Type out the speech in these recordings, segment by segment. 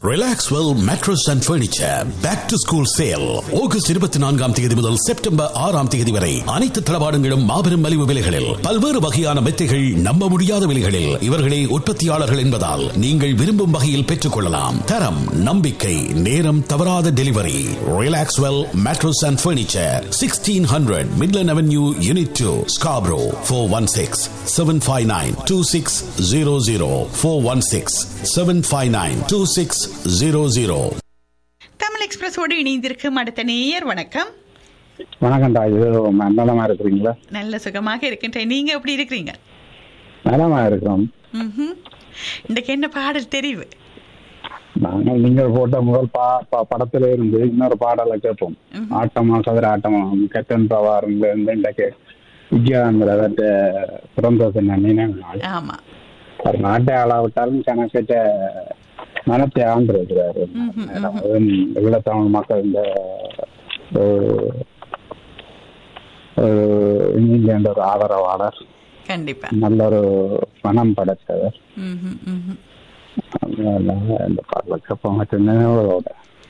Relaxwell mattress and furniture back to school sale August இருபத்தி நான்காம் தேதி முதல் செப்டம்பர் ஆறாம் தேதி வரை அனைத்து தளபாடங்களும் மாபெரும் மலிவு விலைகளில் பல்வேறு வகையான மெத்தைகள் நம்ப முடியாத விலைகளில் இவர்களே உற்பத்தியாளர்கள் என்பதால் நீங்கள் விரும்பும் வகையில் பெற்றுக் கொள்ளலாம் தரம் நம்பிக்கை நேரம் தவறாத delivery Relaxwell mattress and furniture sixteen hundred Midland Avenue unit two Scarborough four one six seven five nine two six zero zero four one six seven five nine two six zero zero Tamil எக்ஸ்பிரஸோடு இணைந்திருக்கும் அடுத்த நேயர் வணக்கம் வணக்கம்டா இது நலமா இருக்கிறீங்களா நல்ல சுகமாக இருக்கின்றேன் நீங்க எப்படி இருக்கிறீங்க நலமா இருக்கிறோம் ம்ஹும். இன்றைக்கு என்ன பாடல் தெரிவு நாங்கள் நீங்கள் போட்ட முதல் பா ப- படத்துல இருந்து இன்னொரு பாடலை கேட்போம் ஆட்டமா சதுர ஆட்டமா கேப்டன் பவாருங்க இருந்து இன்றைக்கு விஜயாங்கிறத பிறந்த தின நினைவு நாள் ஆமா ஒரு நாட்டை ஆளாவிட்டாலும் கணக்கிட்ட மனத்தை ஆண்டிருக்கிறாரு ஈழத்தமிழ் மக்கள் இந்த ஒரு- ஒரு இங்கிலாந்து ஒரு ஆதரவாளர் கண்டிப்பா நல்ல ஒரு பணம் படைத்தவர் ம்ஹும், ம்ஹும். அதனால இந்த பாடல கேட்போம் மற்றும் நினைவுகளோட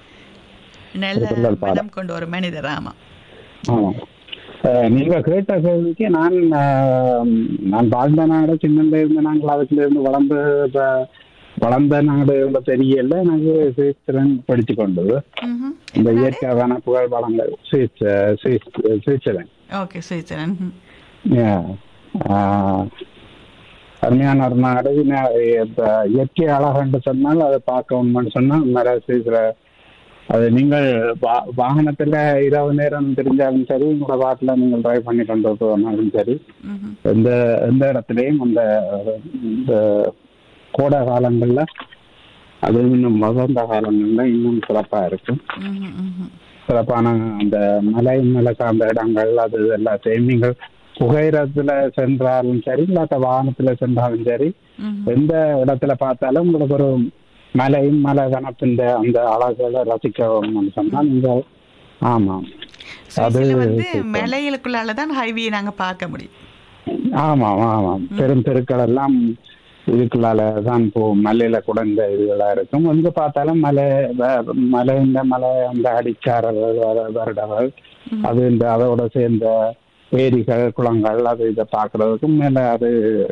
நல்ல திருக்குறள் பாடல். மனம் கொண்ட ஒரு மனிதர் ஆமா ஆமாம் அஹ் நீங்க கேட்ட கேள்விக்கு நான் அஹ், நான் வாழ்ந்த நாடு சின்னல இருந்து நாங்கள் அதுக்குள்ள இருந்து வளர்ந்து இப்ப வளர்ந்த நாடு என்ற தெரியல எனக்கு சுவிட்சர்லாந்து படித்து கொண்டது ம்ஹும். இந்த இயற்கை வனப்புகள் வளங்கள் Swiss Swiss Switzerland okay Switzerland ம்ஹும். Yeah. ஆஹ், அருமையான ஒரு நாடு ந- இப்ப இயற்கை அழகன்று சொன்னால் அதை பார்க்கணும்னு சொன்னால் நிறைய சீக்கிர அது நீங்கள் வா- வாகனத்துல இரவு நேரம் தெரிஞ்சாலும் சரி உங்களோட வாட்டில் நீங்கள் டிரைவ் பண்ணி கொண்டு போனாலும் சரி ம்ஹும். எந்த எந்த இடத்துலையும் அந்த இந்த கோடை காலங்கள்ல அது இன்னும் வசந்த காலங்கள்ல இன்னும் சிறப்பா இருக்கும் ம்ஹும், ம்ஹும். சிறப்பான அந்த மலை மலை சார்ந்த இடங்கள் அது எல்லாத்தையும் நீங்கள் புகையிரத்துல சென்றாலும் சரி இல்லாத வாகனத்துல சென்றாலும் சரி ம்ஹும். எந்த இடத்துல பார்த்தாலும் உங்களுக்கு ஒரு மலையும் மலை வனத்தின் அந்த அழகுகளை ரசிக்கணும்னு சொன்னா நீங்க ஆமாம் அது சுவிஸ்ல வந்து சூப்பர். மலைகளுக்குள்ளால தான் ஹைவே நாங்க பார்க்க முடியும் ஆமாம் ஆமாம் பெரும் தெருக்கள் எல்லாம் இதுக்குள்ளால தான் போகும் மலையில கூட இந்த இதுகளா இருக்கும் எங்க பார்த்தாலும் மலை வ- மலை இந்த மலை அந்த அடிச்சாரர்கள் வர- வருடங்கள் அது இந்த அதோட சேர்ந்த ஏரிகள் குளங்கள் அது இதை பார்க்கறதுக்கு மேல அது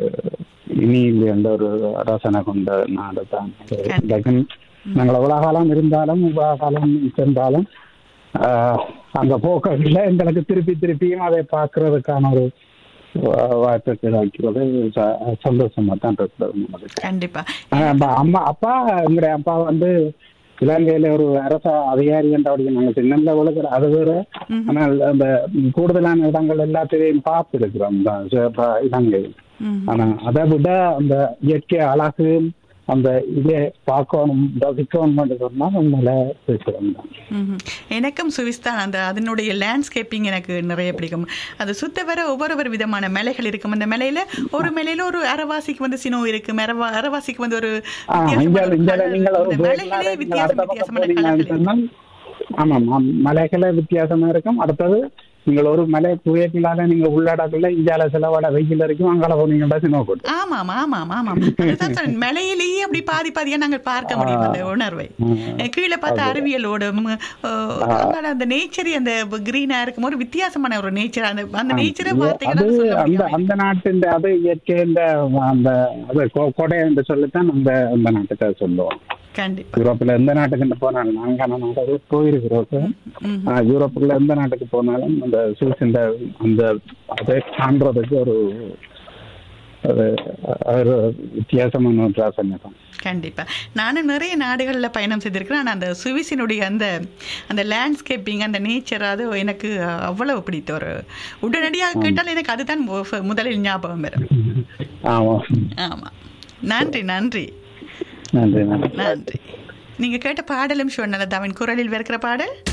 இனி எந்த ஒரு ரசனை கொண்ட நாடு தான் அது. நாங்கள் எவ்வளவு காலம் இருந்தாலும் இவ்வளவு காலம் சென்றாலும் ஆஹ், அந்த போக்கில் எங்களுக்கு திருப்பி திருப்பியும் அதை பார்க்கறதுக்கான ஒரு வா- வாய்ப்பு கிடைக்கிறது ச- சந்தோஷமா தான் இருக்கிறது நம்மளுக்கு கண்டிப்பா ஆஹ், அப்ப அம்மா அப்பா எங்களுடைய அப்பா வந்து இலங்கையில ஒரு அரச அதிகாரி என்றபடி நாங்கள் சின்ன உலக அது வேற ஆனால் அந்த கூடுதலான இடங்கள் எல்லாத்தையும் பார்த்து இருக்கிறோம் தான் ச- இலங்கையில் ம்ஹும். ஆனா அதை விட அந்த இயற்கை அழகு அந்த இதை பார்க்கணும் ரசிக்கணும் சொன்னா உண்மையில பேசுறோம் தான் ம்ஹும். எனக்கும் சுவிஸ் தான் அந்த அதனுடைய லேண்ட்ஸ்கேப்பிங் எனக்கு நிறைய பிடிக்கும் அது சுத்த வர ஒவ்வொரு ஒரு விதமான மலைகள் இருக்கும் அந்த மலையில ஒரு மலையில ஒரு அரவாசிக்கு வந்து சினோ இருக்கு அரவா அரவாசிக்கு வந்து ஒரு ஆ, வித்தியாசமான இங்க ஒரு இங்க colour நீங்கள் ஒரு இருக்கும். இந்த வேளாண் மலைகளே நீங்கள் வித்தியாசம் அடுத்த பக்கம் வித்தியாசமான போனீங்கன்னு கலர்கள் சொன்னால் ஆமாம் ஆம், மலைகளே வித்தியாசமா இருக்கும் அடுத்தது நீங்கள் ஒரு மலை புயத்தினால நீங்க உள்ளடக்கல இந்தியால செலவாட வெயில் இருக்கும் அங்கால போனீங்கன்னா சினிமா போட்டு ஆமாம் ஆமாம் ஆமாம் அதுதான் சொன்னேன். மலையிலேயே அப்படி பாதி பாதியா நாங்கள் பார்க்க முடியும் அந்த உணர்வை கீழே பார்த்த அறிவியலோடும் அஹ், அங்கால அந்த நேச்சர் அந்த கிரீனா இருக்கும் ஒரு வித்தியாசமான ஒரு நேச்சர் அந்த அந்த நேச்சரை அது வார்த்தைகளால சொல்ல அந்த முடியாது அந்த நாட்டின் அது இயற்கை அந்த அது கொ- கொடை என்று சொல்லித்தான் அந்த அந்த நாட்டுக்கு சொல்லுவோம் கண்டிப்பா யூரோப்ல எந்த நாட்டுக்கு போனாலும் நாங்க நாடு போயிருக்கிறோம் ம். ஆஹ் யூரோப்ல எந்த நாட்டுக்கு போனாலும் அந்த சுவிஸ் இந்த அந்த அதை காண்றதுக்கு ஒரு ஒரு ஒரு வித்தியாசமான ஒரு ரசனை தான் கண்டிப்பா நானும் நிறைய நாடுகள்ல பயணம் செய்திருக்கிறேன் ஆனா அந்த சுவிஸினுடைய அந்த அந்த லேண்ட்ஸ்கேப்பிங் அந்த நேச்சர் அது எனக்கு அவ்வளவு பிடித்த ஒரு உடனடியாக கேட்டால் எனக்கு அதுதான் மு- முதலில் ஞாபகம் வரும் ஆமா ஆமா நன்றி நன்றி நன்றி நன்றி நன்றி நீங்க கேட்ட பாடலும் சொன்னலதாவின் குரலில் இருக்கிற பாடல்